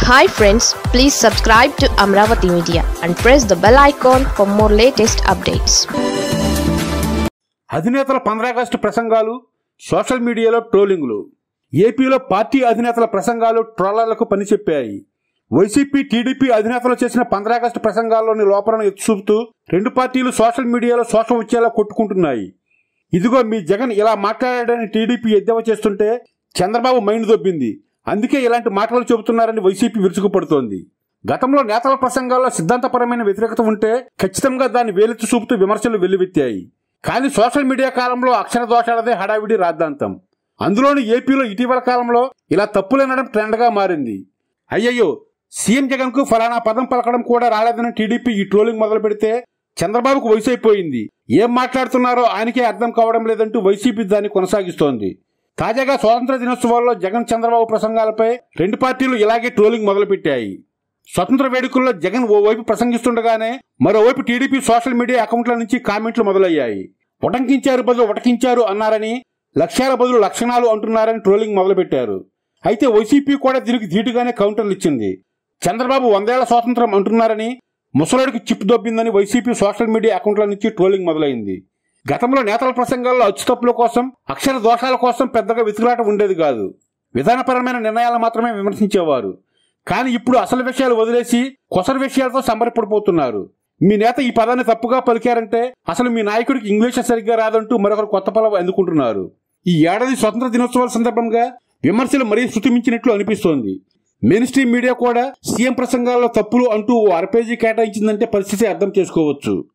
hi friends please subscribe to Amaravati media and press the bell icon for more latest updates అధినేతల పంద్రాగస్టు ప్రసంగాలు social మీడియాలో ట్రోలింగ్లు ఏపీలో party అధినేతల ప్రసంగాలు ట్రోలర్లకు పనిచెప్పాయి వైసీపీ టీడీపీ అధినేతలు చేసిన పంద్రాగస్టు ప్రసంగాల్లోని లోపలను ఎత్తుచూపుతూ రెండు పార్టీలు సోషల్ మీడియాలో శోషం వచ్చేలా కొట్టుకుంటున్నాయి ఇదిగో మీ జగన్ ఇలా మాట్లాడాడని టీడీపీ ఎద్దేవా చేస్తుంటే చంద్రబాబు మైండ్ దొబ్బింది అందుకే ఇలాంటి మాటలు చెబుతున్నారని వైసీపీ విరుచుకుపడుతోంది గతంలో నేతల ప్రసంగాల్లో సిద్ధాంతపరమైన వ్యతిరేకత ఉంటే ఖచ్చితంగా దాన్ని వేలెత్తి చూపుతూ విమర్శలు వెల్లువెత్తాయి కానీ సోషల్ మీడియా కాలంలో అక్షర దోషాలదే హడావిడి రాద్ధాంతం అందులోని ఏపీలో ఇటీవల కాలంలో ఇలా తప్పులనడం ట్రెండ్గా మారింది అయ్యయ్యో సీఎం జగన్ కు ఫలానా పదం పలకడం కూడా రాలేదని టీడీపీ ఈ ట్రోలింగ్ మొదలు పెడితే చంద్రబాబుకు వయసు అయిపోయింది ఏం మాట్లాడుతున్నారో ఆయనకే అర్థం కావడం లేదంటూ వైసీపీ దాన్ని కొనసాగిస్తోంది తాజాగా స్వాతంత్ర దినోత్సవాల్లో జగన్ చంద్రబాబు ప్రసంగాలపై రెండు పార్టీలు ఇలాగే ట్రోలింగ్ మొదలుపెట్టాయి స్వతంత్ర వేడుకల్లో జగన్ ఓవైపు ప్రసంగిస్తుండగానే మరోవైపు టీడీపీ సోషల్ మీడియా అకౌంట్ల నుంచి కామెంట్లు మొదలయ్యాయి ఉటంకించారు బదులు ఉటకించారు అన్నారని లక్ష్యాల బదులు లక్షణాలు అంటున్నారని ట్రోలింగ్ మొదలుపెట్టారు అయితే వైసీపీ కూడా దీనికి ధీటుగానే కౌంటర్లు ఇచ్చింది చంద్రబాబు వందేళ్ల స్వాతంత్రం అంటున్నారని ముసలోడికి చిప్ దొబ్బిందని వైసీపీ సోషల్ మీడియా అకౌంట్ల నుంచి ట్రోలింగ్ మొదలైంది గతంలో నేతల ప్రసంగాల్లో అచ్చుతప్పుల కోసం అక్షర దోషాల కోసం పెద్దగా వెతుకులాట ఉండేది కాదు విధానపరమైన నిర్ణయాలు మాత్రమే విమర్శించేవారు కానీ ఇప్పుడు అసలు విషయాలు వదిలేసి కొసరు విషయాలతో సంబరపడిపోతున్నారు మీ నేత ఈ పదాన్ని తప్పుగా పలికారంటే అసలు మీ నాయకుడికి ఇంగ్లీష్ సరిగ్గా రాదంటూ మరొకరు కొత్త పదవి అందుకుంటున్నారు ఈ ఏడాది స్వతంత్ర దినోత్సవాల సందర్భంగా విమర్శలు మరీ శృతిమించినట్లు అనిపిస్తోంది మెయిన్ స్ట్రీమ్ మీడియా కూడా సీఎం ప్రసంగాల్లో తప్పులు అంటూ ఓ అరపేజీ కేటాయించిందంటే పరిస్థితి అర్థం చేసుకోవచ్చు